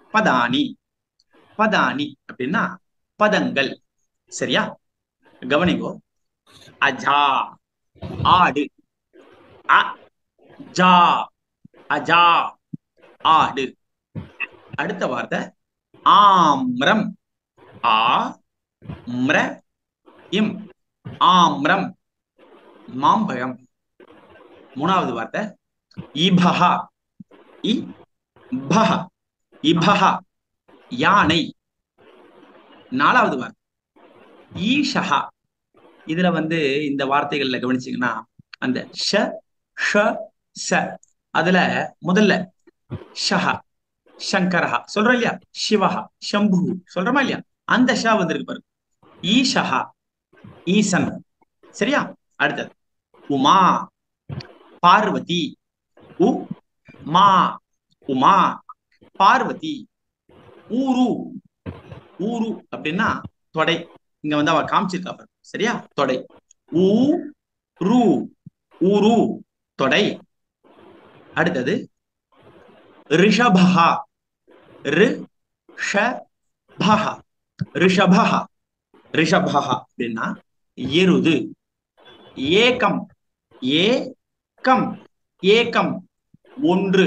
பதானி பதானி அப்படின்னா பதங்கள் சரியா கவனிங்கோ அஜா ஆடு அ ஜா அஜா ஆடு அடுத்த வார்த்தை ஆம்ரம் ஆ ம்ர இம் ஆம்ரம் மாம்பழம் மூணாவது வார்த்தை இபஹா இ பஹ இபஹா யானை நாலாவது வார்த்தை ஈஷஹா இதுல வந்து இந்த வார்த்தைகள்ல கவனிச்சீங்கன்னா அந்த ஷ ஷ ச அதுல முதல்ல ஷஹா சங்கரஹா சொல்றோம் இல்லையா சிவஹா சம்பு சொல்றோமா இல்லையா அந்த ஷா வந்திருக்கு பாருங்க ஈஷஹா ஈசன் சரியா அடுத்தது உமா பார்வதி உ மா உமா பார்வதி ஊரு ஊரு அப்படின்னா தொடை இங்க வந்து அவ காமிச்சிருக்கா பாரு சரியா தொடை ஊ ரு ஊரு தொடை அடுத்தது ரிஷபஹா ரி ஷ பஹ ரிஷபஹ ரிஷபஹ அப்படின்னா எருது ஏகம் ஏகம் ஏகம் ஒன்று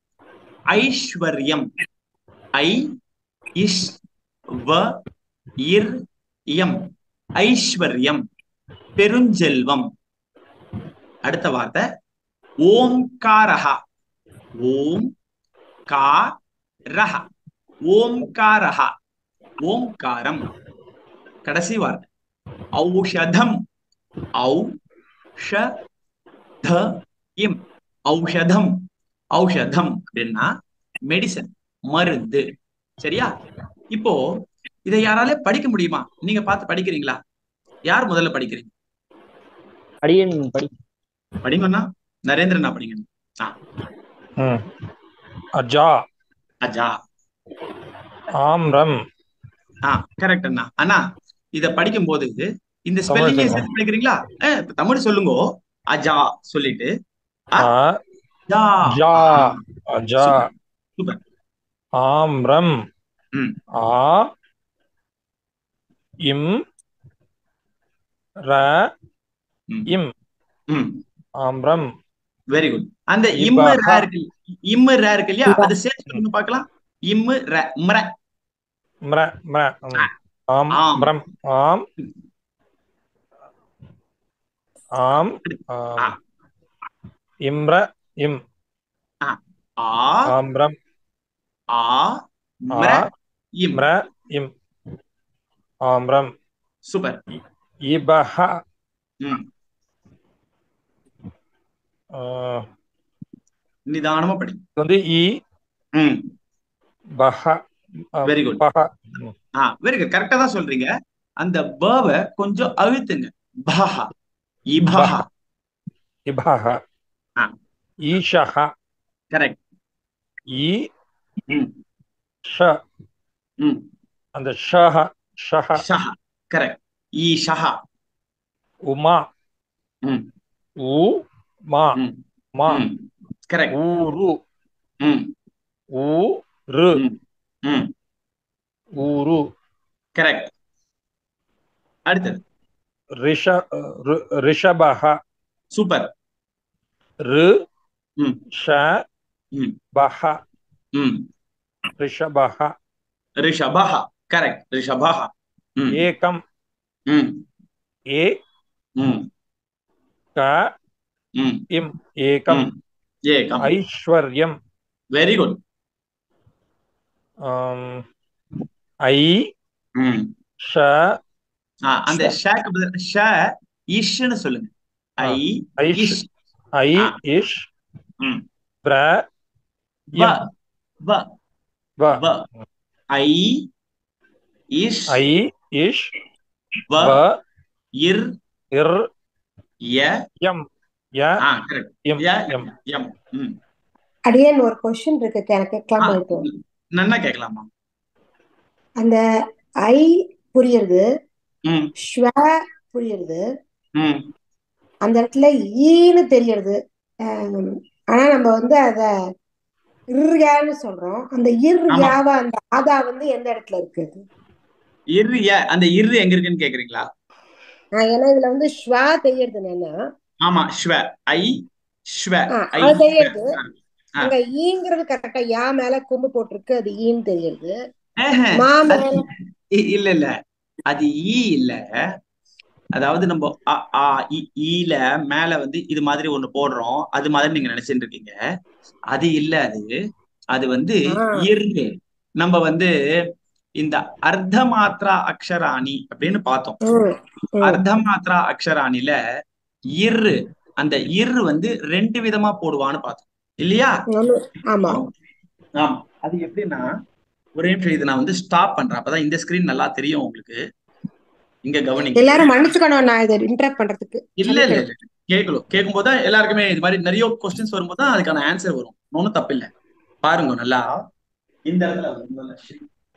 ஐஸ்வர்யம் ஐ இஷ் வ இர் எம் ஐஸ்வர்யம் பெருஞ்செல்வம் அடுத்த வார்த்தை ஓம்காரஹா ஓம் கா ரஹ ஓம்காரஹ ஓம்காரம் கடைசி வார்த்தை ஔஷதம் ஔ ஷ த இம் ஔஷதம் ஔஷதம் அப்படின்னா மெடிசன் மருந்து சரியா இப்போ இதை யாராலே படிக்க முடியுமா நீங்க பார்த்து படிக்கிறீங்களா யார் முதல்ல படிக்கிறீங்க அடியன் படி படிங்கண்ணா நரேந்திரனா படிங்க ஆ ம். அஜா அஜா ஆம்ரம் ஆ கரெக்ட் அண்ணா அண்ணா இத படிக்கும் போது இந்த தமிழ் ஸ்பெல்லிங் சொல்லுங்க. சேர்த்து படிக்கிறீங்களா ஏ, இப்ப தமிழ் சொல்லுங்க அஜா சொல்லிட்டு ஆ ஜா ஜா அஜா சூப்பர் ஆம்ரம் ம் ஆ இம் ர ம். இம் ம் ஆம்ரம் வெரி குட் அந்த இப்ப இம்மு அக்கா- ரே இருக்கு இம்மு ரே இருக்கு இல்லையா அது சேர்த்து சொல்லுங்க பார்க்கலாம் இம்மு ர மர ம்ர ம்ர ம். ஆம் ஆம். ரம் ஆம் ஆம் ஆ. ஆம். இம்ர இம் ஆ ஆம்ரம் ஆ ஆ மர இம் ம்ர இம் ஆம்ரம் சூப்பர் இபஹ ம் ஆ, நிதானமா படி இது வந்து இ ம் பஹ ஆ, வெரி குட் பஹ ம். ஆ வெரி குட் கரெக்டா தான் சொல்றீங்க அந்த பவ கொஞ்சம் அழுத்துங்க பஹா இபஹா இபஹ ஆ. ஈஷஹ கரெக்ட் ஈ ம் ஷ ம் அந்த ஷஹ ஷஹ ஷஹா கரெக்ட் ஈஷஹா உமா ம் உ மா ம் மா ம் கரெக்ட் ஊரு ம் ஊ ரு ம் ம் ஊரு கரெக்ட் அடுத்தது ரிஷ ரு- ரிஷபஹ சூப்பர் ரு ம் ஷ ம் பஹ ம் ரிஷபஹ ரிஷபஹ கரெக்ட் ரிஷபஹ ம் ஏகம் ம் ஏ ம் க ம் இம் ஏகம் ம் ஏகம் ஐஸ்வர்யம் வெரி குட் ஆம், ஐ ம் ஷ ஆ, அந்த ஷாக்கு பதில் ஷ இஷ்னு சொல்லுங்க ஐ ஐஷ் இஷ் ஐ ஆ. இஷ் ம் பிர வ இம் வ வ வ ஐ இஷ் ஐ இஷ் வ வ இர் இர் ய எம் ய ஆ கரெக்ட் எம் ய எம் எம் ம் அடியன் ஒரு கொஸ்டின் இருக்கு எனக்கு ஆ, கேட்கலாமா இப்போ நன்னா கேட்கலாமா அந்த ஐ புரியுறது ம் ஸ்வ புரியுறது ம் அந்த இடத்துல ஈன்னு தெரியறது ஆம், ஆனா நம்ம வந்து அத இர்யான்னு சொல்றோம் அந்த இர் ஆமா யாவா அந்த ஆதா வந்து எந்த இடத்துல இருக்கு இரு ய அந்த இரு எங்க இருக்குன்னு கேக்குறீங்களா ஆஹ் ஏன்னா இதுல வந்து ஸ்வா தெரியறது என்னன்னா ஆமா ஸ்வ ஐ ஸ்வ ஆஹ் ஐ அது ஸ்வ தெரியறது ஆ. அங்க ஈங்கிறது கரெக்டா யா மேல கொம்பு போட்டிருக்கு அது ஈன்னு தெரியுது ஆஹா, மா அது மேல இ- இல்ல இல்ல அது ஈ இல்ல அதாவது நம்ம அ, ஆ, இ, ஈல மேல வந்து இது மாதிரி ஒண்ணு போடுறோம் அது மாதிரி நீங்க நினைச்சிட்டு இருக்கீங்க அது இல்ல அது அது வந்து ஆஹ் இர்ரு நம்ம வந்து இந்த அர்த்த மாத்ரா அக்ஷராணி அப்படின்னு பார்த்தோம் உம் உம் அர்த்த மாத்ரா அக்ஷராணில இர்ரு அந்த இர்ரு வந்து ரெண்டு விதமா போடுவான்னு பார்த்தோம் இல்லையா ஒண்ணு- ஆமா ஆமா அது எப்படின்னா ஒரே நிமிஷம் இது நான் வந்து ஸ்டாப் பண்றேன் அப்பதான் இந்த ஸ்கிரீன் நல்லா தெரியும் உங்களுக்கு இங்க கவனிங்க எல்லாரும் மன்னிச்சுக்கணும் நான் இதை இன்டராக்ட் பண்றதுக்கு இல்ல இல்ல சலிக்கணும் இல்ல கேட்கணும் கேட்கும் போது எல்லாருக்குமே இது மாதிரி நிறைய கொஸ்டின்ஸ் வரும்போது தான் அதுக்கான ஆன்சர் வரும் ஒன்றும் தப்பு இல்ல பாருங்க நல்லா இந்த இடத்துல வந்து முதல்ல ஸ்ரீ.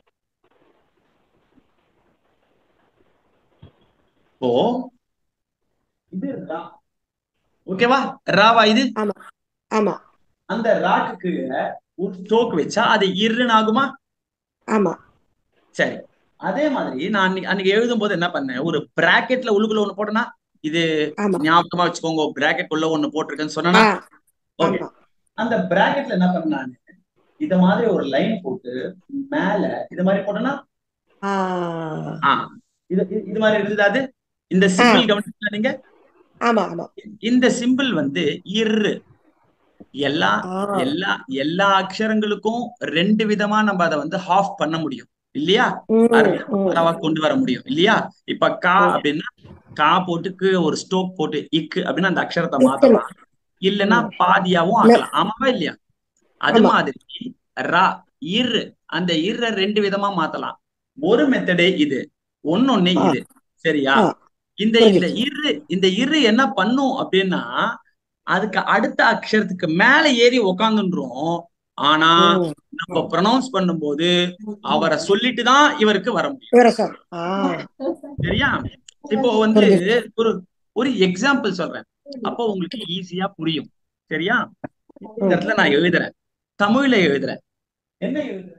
இப்போ இது ரா ஓகேவா ராவா இது ஆமா ஆமா அந்த ராக்கு கீழே ஒரு ஸ்ட்ரோக் வச்சா அது இருன்னு ஆகுமா ஆமா சரி அதே மாதிரி நான் அன்னைக்கு அன்னைக்கு எழுதும் போது என்ன பண்ணேன் ஒரு பிராக்கெட்ல உள்ளுக்குள்ள ஒண்ணு போட்டேன்னா இது ஆமா ஞாபகமா வச்சுக்கோங்க பிராக்கெட் உள்ள ஒண்ணு போட்டிருக்கேன்னு சொன்னா ஆஹ் ஓகே ஆமா அந்த பிராக்கெட்ல என்ன பண்ணானு இத மாதிரி ஒரு லைன் போட்டு மேல இது மாதிரி போட்டோம்னா ஆஹ் ஆ இது இது- இது மாதிரி இருந்தது அது இந்த ஆஹ் சிம்பிள் கவனிச்சீங்களா நீங்க ஆமா ஆமா இந்த சிம்பிள் வந்து இரு எல்லா ஆஹ் எல்லா எல்லா அக்ஷரங்களுக்கும் ரெண்டு விதமா நம்ம அதை வந்து ஹாஃப் பண்ண முடியும் இல்லையா உம் அர்த்த உம் மாத்திராவா கொண்டு வர முடியும் இல்லையா இப்ப கா உம் அப்படின்னா கா போட்டு கீழே ஒரு ஸ்டோக் போட்டு இக்கு அப்படின்னா அந்த அக்ஷரத்தை இருக்கணும் மாத்தலாம் இல்லைன்னா உம் பாதியாவும் இல்ல, ஆக்கலாம் ஆமாவா இல்லையா அது ஆமா மாதிரி ரா இரு அந்த இர ரெண்டு விதமா மாத்தலாம் ஒரு மெத்தடே இது ஒன்னொன்னு ஆஹ் இது சரியா ஆஹ் இந்த இந்த புரிஞ்சுது இரு இந்த இரு என்ன பண்ணும் அப்படின்னா அதுக்கு அடுத்த அக்ஷரத்துக்கு மேல ஏறி உக்காந்துன்றோம் ஆனா உம் நம்ம ப்ரொனவுன்ஸ் பண்ணும்போது அவரை சொல்லிட்டு தான் இவருக்கு வர முடியும் இவர சொல் ஆஹ் சரியா இப்போ வந்து புரிஞ்சுது ஒரு ஒரு எக்ஸாம்பிள் சொல்றேன் அப்போ உங்களுக்கு ஈஸியா புரியும் சரியா இந்த உம் இடத்துல நான் எழுதுறேன் தமிழ்ல எழுதுறேன் என்ன எழுதுறேன்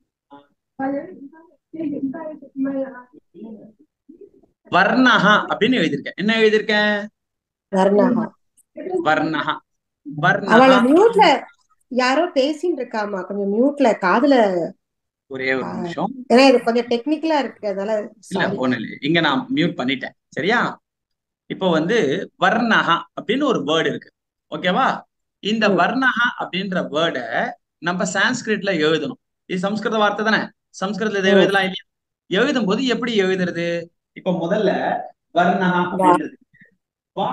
வர்ணஹா அப்படின்னு எழுதியிருக்கேன் என்ன எழுதியிருக்கேன் வர்ணகா வர்ணஹா அவளை வர்ணஹா மியூட்ல யாரோ பேசிட்டு இருக்காமா கொஞ்சம் மியூட்ல காதுல ஒரே ஒரு ஆஹ் நிமிஷம் ஏன்னா இது கொஞ்சம் டெக்னிக்கலா இருக்கு அதனால இல்ல சாரி ஒண்ணு இல்லை இங்க நான் மியூட் பண்ணிட்டேன் சரியா இப்போ வந்து வர்ணஹா அப்படின்னு ஒரு வேர்டு இருக்கு ஓகேவா இந்த ம் வர்ணஹா அப்படின்ற வேர்டை நம்ம சான்ஸ்கிரிட்ல எழுதணும் இது சம்ஸ்கிருத வார்த்தை தானே சம்ஸ்கிருதத்துல இதை ம் எழுதலாம் இல்லையா எழுதும் போது எப்படி எழுதுறது இப்போ முதல்ல வர்ணஹா வா அப்படின்றது வா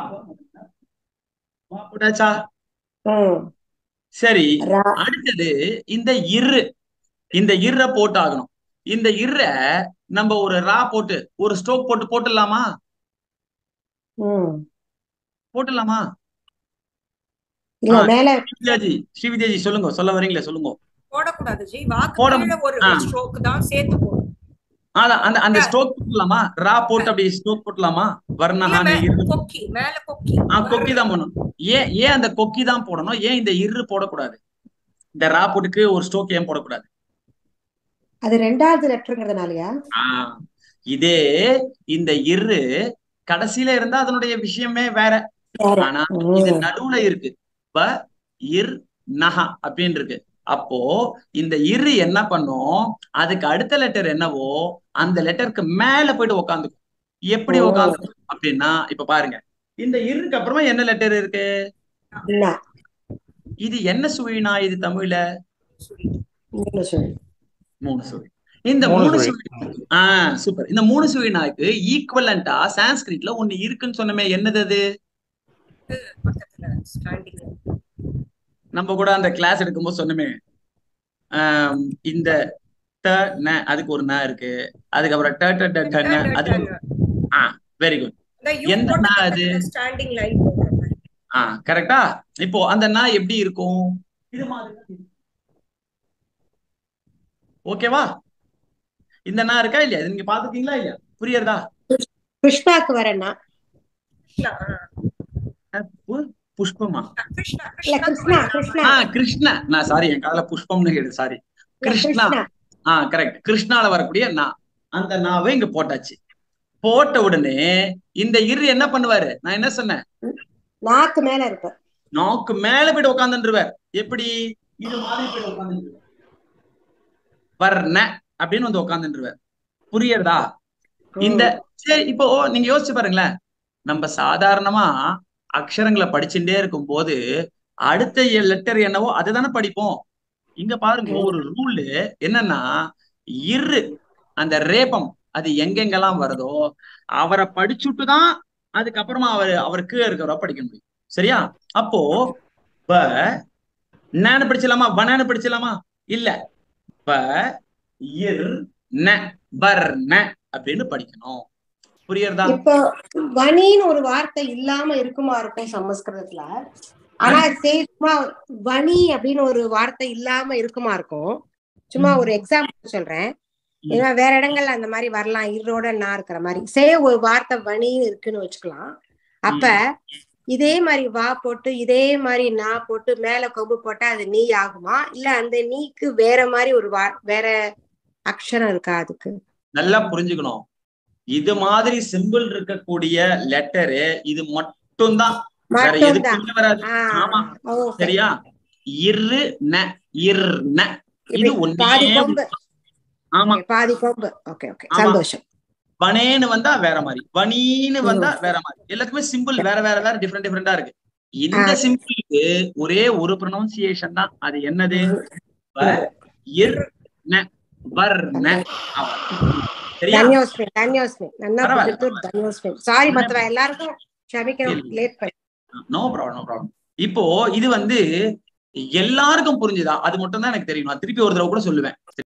வா போட்டாச்சா ம் சரி ரா அடுத்தது இந்த இரு இந்த இர்ர போட்டாகணும் இந்த இர்ர நம்ம ஒரு ரா போட்டு ஒரு ஸ்ட்ரோக் போட்டு போட்டுடலாமா ம் போட்டுடலாமா இல்ல ஆ மேல ஸ்ரீவித்யாஜி ஸ்ரீவித்யாஜி சொல்லுங்க சொல்ல வரீங்களே சொல்லுங்க போடக்கூடாது ஜி வாக்கு போட கீழே ஒரு ஆ ஸ்ட்ரோக் தான் சேர்த்து போடும் அதான் அந்த அந்த இல்ல ஸ்ட்ரோக் போட்டுலாமா ரா போட்டு அப்படி ஸ்ட்ரோக் போட்டுலாமா இல்ல வர்ணஹான மே இரு கொக்கி மேல கொக்கி ஆ கொக்கி வர்ண தான் போடணும் ஏன் ஏன் அந்த கொக்கி தான் போடணும் ஏன் இந்த இரு போடக்கூடாது இந்த ரா போட்டுக்கு ஒரு ஸ்ட்ரோக் ஏன் போடக்கூடாது அது ரெண்டாவது லெட்டருங்கிறதுனாலயா ஆ இதே இந்த இரு கடைசியில இருந்தா அதனுடைய விஷயமே வேற வேற ஆனா இது ம் நடுவுல இருக்கு ப இர் நஹா அப்படின்னு இருக்கு அப்போ இந்த இரு என்ன பண்ணும் அதுக்கு அடுத்த லெட்டர் என்னவோ அந்த லெட்டருக்கு மேல போயிட்டு உக்காந்துக்கும் எப்படி ஓ உக்காந்துக்கும் அப்படின்னா இப்ப பாருங்க இந்த இருக்கு அப்புறமா என்ன லெட்டர் இருக்கு என்ன இது என்ன சுழினா இது தமிழ்ல சொல்லிட்டு மூணு சொல் மூணு சுழி இந்த மூணு மூணு சுழி சுழி ஆஹ் சூப்பர் இந்த மூணு சுழினாக்கு ஈக்குவலண்டா சான்ஸ்கிரிட்ல ஒண்ணு இருக்குன்னு சொன்னமே என்னது அது பக்கத்துல ஸ்டாண்டிங் நம்ம கூட அந்த கிளாஸ் எடுக்கும்போது சொன்னமே ஆம், இந்த ட ந அதுக்கு ஒரு ந இருக்கு அதுக்கப்புறம் ட ட ட ட ந அதுக்கு ஆ வெரி குட் இந்த யூ எந்த போட்ட ந அது பக்கத்துல ஸ்டாண்டிங் லைன் போடுற மாதிரி ஆ கரெக்டா இப்போ அந்த ந எப்படி இருக்கும் இது மாதிரி தான் இருக்கும். ஓகேவா இந்த ந இருக்கா இல்லையா இது நீங்க பாத்துருக்கீங்களா இல்லையா புரியுறதா கிருஷ்ணாக்கு வரேன்னா கிருஷ்ணா ஆ. அஹ் பு- புஷ்பமா கிருஷ்ணா இல்ல கிருஷ்ணா கிருஷ்ணா ஆ கிருஷ்ண நான் சாரி என் காதுல புஷ்பம்னு கேடு சாரி இல்ல கிருஷ்ணா கிருஷ்ணா ஆ கரெக்ட் கிருஷ்ணால வரக்கூடிய நா அந்த நாவை இங்க போட்டாச்சு போட்ட உடனே இந்த இரு என்ன பண்ணுவாரு நான் என்ன சொன்னேன் நாக்கு மேல இருப்பார் நாக்கு மேல போயிட்டு உட்காந்துருவார் எப்படி இது மாதிரி போயிட்டு உட்காந்துருவார் வர்ண அப்படின்னு வந்து உட்காந்துருவார் புரியுறதா இந்த சரி இப்போ நீங்க யோசிச்சு பாருங்களேன் நம்ம சாதாரணமா அக்ஷரங்களை படிச்சுட்டே இருக்கும் போது அடுத்த லெட்டர் என்னவோ அதுதானே படிப்போம் இங்க பாருங்க ஒரு ரூல் என்னன்னா இரு அந்த ரேபம் அது எங்கெங்கெல்லாம் வருதோ அவரை படிச்சுட்டு தான் அதுக்கப்புறமா அவர் அவர் கீழே இருக்கிறவரை படிக்க முடியும் சரியா அப்போ ப நானு படிச்சலாமா வனானு படிச்சலாமா இல்ல ப இர் ந பர் ந அப்படின்னு படிக்கணும் புரியுறதா இப்போ வனின்னு ஒரு வார்த்தை இல்லாம இருக்குமா இருக்கும் சமஸ்கிருதத்துல ஆனா சரி சும்மா வனி அப்படின்னு ஒரு வார்த்தை இல்லாம இருக்குமா இருக்கும் சும்மா ஒரு எக்ஸாம்பிள் சொல்றேன் ம். ஏன்னா வேற இடங்கள்ல அந்த மாதிரி வரலாம் இருரோட நான் இருக்கிற மாதிரி சே ஒரு வார்த்தை வனின்னு இருக்குன்னு வச்சுக்கலாம் அப்ப இதே மாதிரி வா போட்டு இதே மாதிரி நான் போட்டு மேல கொம்பு போட்டா அது நீ ஆகுமா இல்ல அந்த நீக்கு வேற மாதிரி ஒரு வா வேற அக்ஷரம் இருக்கா அதுக்கு நல்லா புரிஞ்சுக்கணும் இது மாதிரி சிம்பிள் இருக்கக்கூடிய லெட்டரு இது மட்டும்தான் வேற மட்டும்தான் எதுக்குமே வராது ஆமா ஓகே சரியா இரு ந இர் ந இது இப்படி ஒன்னே பாதி கொம்பு ஆமா Okay, பாதி கொம்பு ஓகே ஓகே ஆமா. சந்தோஷம் வனேன்னு வந்தா வேற மாதிரி வனீன்னு வந்தா வேற மாதிரி எல்லாத்துக்குமே சிம்பிள் வேற வேற வேற டிஃப்ரெண்ட் டிஃப்ரெண்டா இருக்கு இந்த ஆ. சிம்பிளுக்கு ஒரே ஒரு ப்ரொனவுன்சியேஷன் தான் அது என்னது வ, இர் ந வர் ந அவ்வளவு. சரியா தன்யோஸ்மி தன்யோஸ்மி நன்னா பரவாயில்ல, புரியுது தன்யோஸ்மி சாரி மத்தவ எல்லாருக்கும் க்ஷமிக்கணும் இல்ல. லேட் பண்ணி நோ ப்ராப்ளம் நோ ப்ராப்ளம் இப்போ இது வந்து எல்லாருக்கும் புரிஞ்சுதா அது மட்டும் தான் எனக்கு தெரியும் நான் திருப்பி ஒரு தடவை கூட சொல்லுவேன்